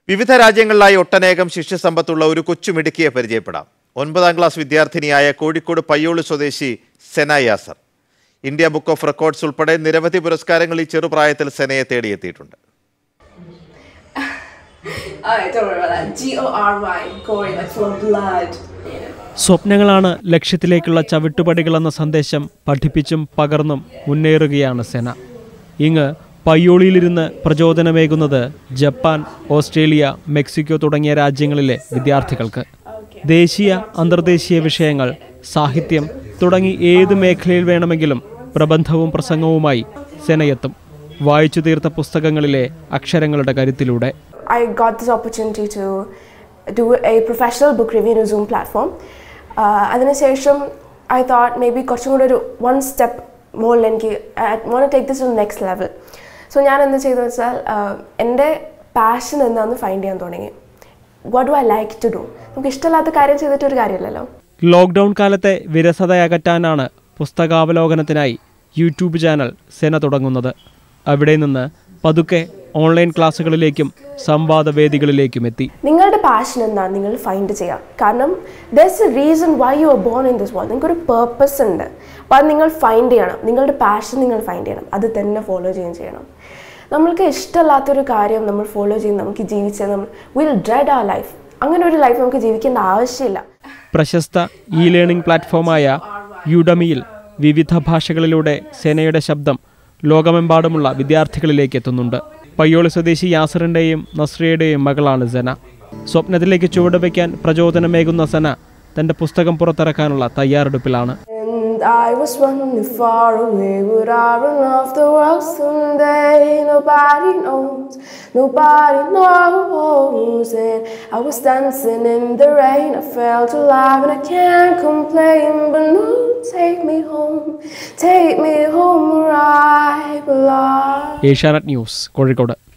വിവിധ രാജ്യങ്ങളിലായി ഒട്ടനേകം ശിഷ്യസമ്പത്തുള്ള ഒരു കൊച്ചുമിടുക്കിയെ പരിചയപ്പെടാം ഒൻപതാം ക്ലാസ് വിദ്യാർത്ഥിനിയായ കോഴിക്കോട് പയ്യോളി സ്വദേശി Sena Yasar India book of records ഉൾപ്പെടെ നിരവധി പുരസ്കാരങ്ങൾ ഈ ചെറുപ്രായത്തിൽ സെനയെ തേടിയെത്തിയിട്ടുണ്ട് Alright, don't worry about that. G O R Y, gory, like for blood. സ്വപ്നങ്ങളാണ് ലക്ഷ്യത്തിലേക്കുള്ള ചവിട്ടുപടികളെന്ന സന്ദേശം പഠിപ്പിച്ചും പകർന്നും മുന്നേറുകയാണ് സെന ഇങ്ങ് പയ്യോളിയിലിരുന്ന് പ്രചോദനമേകുന്നത് ജപ്പാൻ ഓസ്ട്രേലിയ മെക്സിക്കോ തുടങ്ങിയ രാജ്യങ്ങളിലെ വിദ്യാർത്ഥികൾക്ക് ദേശീയ അന്തർദേശീയ വിഷയങ്ങൾ സാഹിത്യം തുടങ്ങി ഏത് മേഖലയിൽ വേണമെങ്കിലും പ്രബന്ധവും പ്രസംഗവുമായി സെനയെത്തും വായിച്ചു തീർത്ത പുസ്തകങ്ങളിലെ അക്ഷരങ്ങളുടെ കരുത്തിലൂടെ I got this opportunity to do a professional book review in a Zoom platform. Uh, അതിനുശേഷം ഐ തോട്ട് മേ ബി കുറച്ചും കൂടെ ഒരു വൺ സ്റ്റെപ്പ് മുകളിൽ എനിക്ക് I want take this to next level so ഞാൻ എന്ത് ചെയ്തു വെച്ചാൽ uh, എൻ്റെ പാഷൻ എന്താണെന്ന് ഫൈൻഡ് ചെയ്യാൻ തുടങ്ങി what do I like to do നമുക്ക് ഇഷ്ടമില്ലാത്ത കാര്യം ചെയ്തിട്ട് ഒരു കാര്യമില്ലല്ലോ ലോക്ക്ഡൗൺ കാലത്തെ വിരസതയകറ്റാനാണ് പുസ്തകാവലോകനത്തിനായി യൂട്യൂബ് ചാനൽ സെന തുടങ്ങുന്നത് അവിടെ നിന്ന് പതുക്കെ ഓൺലൈൻ ക്ലാസ്സുകളിലേക്കും സംവാദവേദികളിലേക്കും എത്തി നിങ്ങളുടെ പാഷൻ എന്താണ് നിങ്ങൾ ഫൈൻഡ് ചെയ്യാം കാരണം there's a reason why you are born in this world നിങ്ങൾക്കൊരു പേർപ്പസ് ഉണ്ട് അപ്പോൾ അത് നിങ്ങൾ ഫൈൻഡ് ചെയ്യണം നിങ്ങളുടെ പാഷൻ നിങ്ങൾ ഫൈൻഡ് ചെയ്യണം അത് തന്നെ ഫോളോ ചെയ്യുകയും ചെയ്യണം നമ്മൾക്ക് ഇഷ്ടമില്ലാത്തൊരു കാര്യം നമ്മൾ ഫോളോ ചെയ്ത് നമുക്ക് ജീവിച്ചാൽ നമ്മൾ വിൽ ഡ്രെഡ് ആ ലൈഫ് അങ്ങനെ ഒരു ലൈഫ് നമുക്ക് ജീവിക്കേണ്ട ആവശ്യമില്ല പ്രശസ്ത ഇ ലേണിംഗ് പ്ലാറ്റ്ഫോമായ യുഡമിയിൽ വിവിധ ഭാഷകളിലൂടെ സെനയുടെ ശബ്ദം ലോകമെമ്പാടുമുള്ള വിദ്യാർത്ഥികളിലേക്ക് എത്തുന്നുണ്ട് പയ്യോളി സ്വദേശി യാസറിൻ്റെയും നസ്രിയയുടെയും മകളാണ് സെന സ്വപ്നത്തിലേക്ക് ചുവടുവയ്ക്കാൻ പ്രചോദനമേകുന്ന സെന തൻ്റെ പുസ്തകം പുറത്തിറക്കാനുള്ള തയ്യാറെടുപ്പിലാണ് And I was running far away, would I run off the world someday? Nobody knows, nobody knows. And I was dancing in the rain, I felt alive and I can't complain. But no, take me home, take me home where I belong. Asianet news Kozhikode